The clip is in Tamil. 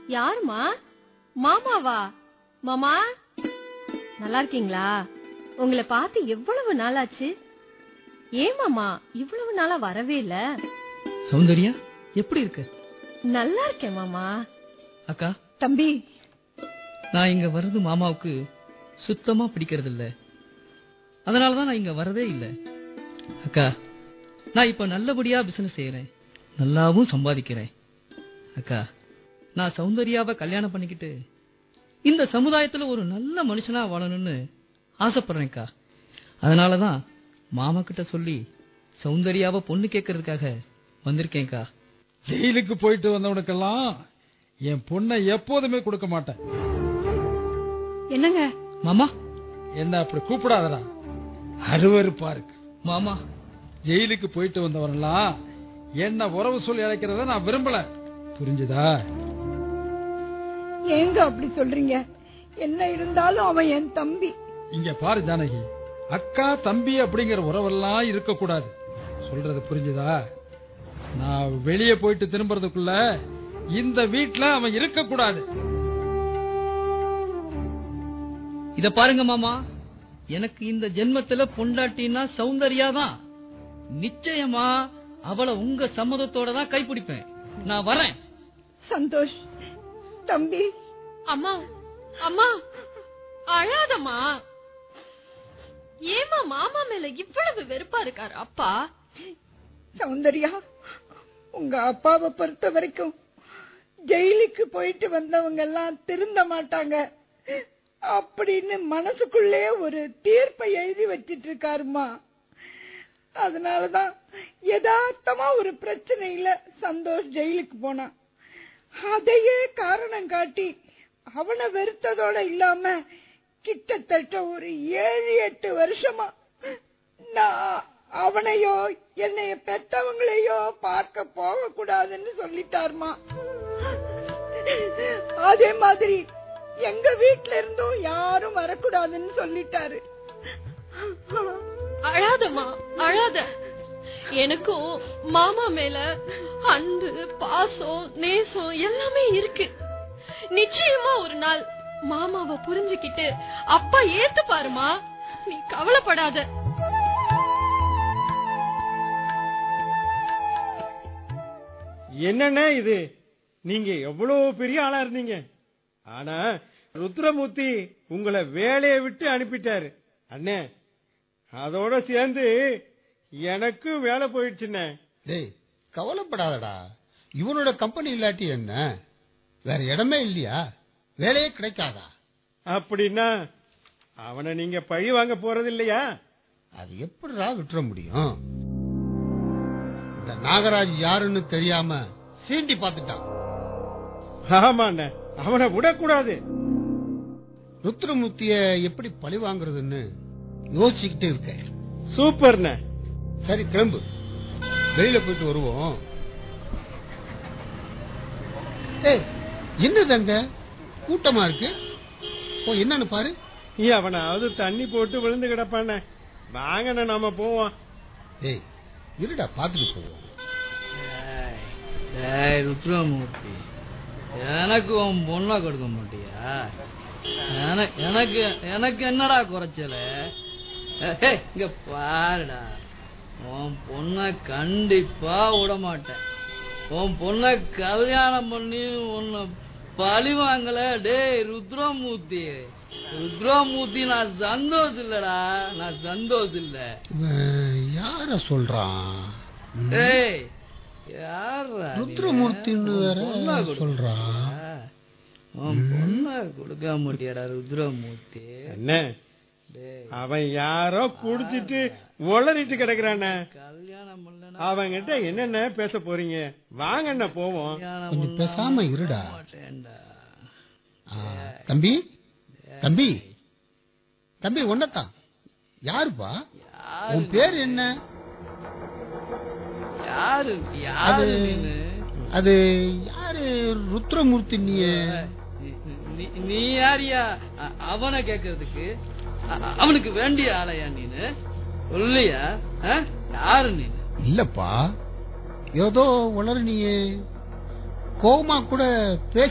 யாருமா மாமாவா மாமா நல்லா இருக்கீங்களா உங்களை பார்த்து எவ்வளவு நாளாச்சு ஏன் மாமா இவ்வளவு நாளா வரவே இல்ல சௌந்தர்யா எப்படி இருக்க நல்லா இருக்கேன் மாமா அக்கா தம்பி நான் இங்க வர்றது மாமாவுக்கு சுத்தமா பிடிக்கிறது இல்ல அதனாலதான் நான் இங்க வரதே இல்ல அக்கா நான் இப்ப நல்லபடியா பிசினஸ் செய்யறேன் நல்லாவும் சம்பாதிக்கிறேன் அக்கா நான் சௌந்தர்யாவை கல்யாணம் பண்ணிக்கிட்டு இந்த சமுதாயத்துல ஒரு நல்ல மனுஷனா வாழணும்னு ஆசைப்படுறேன்க்கா அதனாலதான் மாமா கிட்ட சொல்லி சௌந்தர்யாவை பொண்ணு கேட்கறதுக்காக வந்திருக்கேன்க்கா ஜெயிலுக்கு போயிட்டு வந்தவனுக்கெல்லாம் என் பொண்ணை எப்போதுமே கொடுக்க மாட்டேன் என்னங்க மாமா என்ன அப்படி கூப்பிடாதடா அருவருப்பா இருக்கு மாமா ஜெயிலுக்கு போயிட்டு வந்தவரெல்லாம் என்ன உறவு சொல்லி அழைக்கிறத நான் விரும்பல புரிஞ்சுதா ஏங்க அப்படி சொல்றீங்க என்ன இருந்தாலும் அவன் என் தம்பி இங்க பாரு ஜானகி அக்கா தம்பி அப்படிங்கிற உறவெல்லாம் இருக்கக்கூடாது சொல்றது புரிஞ்சுதா நான் வெளியே போயிட்டு திரும்புறதுக்குள்ள இந்த வீட்ல அவன் இருக்கக்கூடாது இத பாருங்க மாமா எனக்கு இந்த ஜென்மத்துல பொண்டாட்டினா சௌந்தர்யா தான் நிச்சயமா அவளை உங்க சம்மதத்தோட தான் கைப்பிடிப்பேன் நான் வரேன் சந்தோஷ் தம்பி அம்மா அம்மா அழாதம்மா ஏமா மாமா மேல இவ்வளவு வெறுப்பா இருக்காரு அப்பா சௌந்தர்யா உங்க அப்பாவை பொறுத்த வரைக்கும் ஜெயிலுக்கு போயிட்டு வந்தவங்க எல்லாம் திருந்த மாட்டாங்க அப்படின்னு மனசுக்குள்ளே ஒரு தீர்ப்பை எழுதி வச்சிட்டு இருக்காருமா அதனாலதான் யதார்த்தமா ஒரு பிரச்சனையில சந்தோஷ் ஜெயிலுக்கு போனான் அதையே காரணம் காட்டி அவனை வெறுத்ததோட இல்லாம கிட்டத்தட்ட ஒரு ஏழு எட்டு வருஷமா நான் அவனையோ என்னைய பெத்தவங்களையோ பார்க்க போக கூடாதுன்னு சொல்லிட்டாருமா அதே மாதிரி எங்க வீட்ல இருந்தும் யாரும் வரக்கூடாதுன்னு சொல்லிட்டாரு அழாதம்மா அழாத எனக்கும் மாமா மேல அன்பு பாசம் நேசம் எல்லாமே இருக்கு நிச்சயமா ஒரு நாள் மாமாவை புரிஞ்சுக்கிட்டு அப்பா ஏத்து பாருமா நீ கவலைப்படாத என்னண்ணே இது நீங்க எவ்வளவு பெரிய ஆளா இருந்தீங்க ஆனா ருத்ரமூர்த்தி உங்களை வேலையை விட்டு அனுப்பிட்டாரு அண்ணே அதோட சேர்ந்து எனக்கும் வேலை போயிடுச்சுண்ணே டேய் கவலைப்படாதடா இவனோட கம்பெனி இல்லாட்டி என்ன வேற இடமே இல்லையா வேலையே கிடைக்காதா அப்படின்னா அவனை நீங்க பழி வாங்க போறது இல்லையா அது எப்படிடா விட்டுற முடியும் இந்த நாகராஜ் யாருன்னு தெரியாம சீண்டி பார்த்துட்டான் ஆமாண்ணே அவனை விடக்கூடாது ருத்ரமூர்த்திய எப்படி பழி வாங்குறதுன்னு யோசிச்சுக்கிட்டு இருக்கேன் சூப்பர்ண்ணே சரி கிளம்பு வெளியில போயிட்டு வருவோம் ஏய் என்னதங்க கூட்டமா இருக்கு ஓ என்னன்னு பாரு நீ அவனாவது தண்ணி போட்டு விழுந்து கிடப்பானே வாங்கண்ணே நாம போவோம் ஏய் இருடா பாத்துட்டு போவோம் ஏய் ருத்ரமூர்த்தி எனக்கு உன் பொண்ணை கொடுக்க மாட்டியா எனக்கு எனக்கு எனக்கு என்னடா குறைச்சல ஏய், இங்க பாருடா உன் பொண்ணை கண்டிப்பா விட மாட்டேன் உன் பொண்ணை கல்யாணம் பண்ணி உன்னை பழி வாங்கல டேய் ருத்ரமூர்த்தி ருத்ரமூர்த்தி நான் சந்தோஷம் இல்லடா நான் சந்தோஷம் இல்லை இவன் யார சொல்றான் ம். ஏய் யார்ரா நீ? ருத்ரமூர்த்தின்னு உன் வேற பொண்ணை கொடுக்க சொல்றான். மாட்டியா? உன் பொண்ணை கொடுக்க மாட்டியாடா ருத்ரமூர்த்தி என்ன டேய் அவன் யாரோ குடிச்சிட்டு உளறிட்டு கிடக்குறானே கல்யாணம் பண்ணலனா அவங்கிட்ட என்னென்ன பேச போறீங்க வாங்கண்ணே போவோம் கல்யாணம் கொஞ்சம் பண்ண பேசாம இருடா மாட்டேன்டா ஆ, தம்பி தம்பி தம்பி ஒன்னதான் யாருப்பா யாரு உன் பேர் என்ன யாரு யாரு அது நீனு அது யாரு ருத்ரமூர்த்தி நீ நீ- நீ- நீ யாரியா அ- அவனை கேக்குறதுக்கு அ- அ- அவனுக்கு வேண்டிய ஆளையா நீனு சொல்லியா ஆ? யாரு நீனு இல்லப்பா ஏதோ உளறு நீ கோமா கூட பேச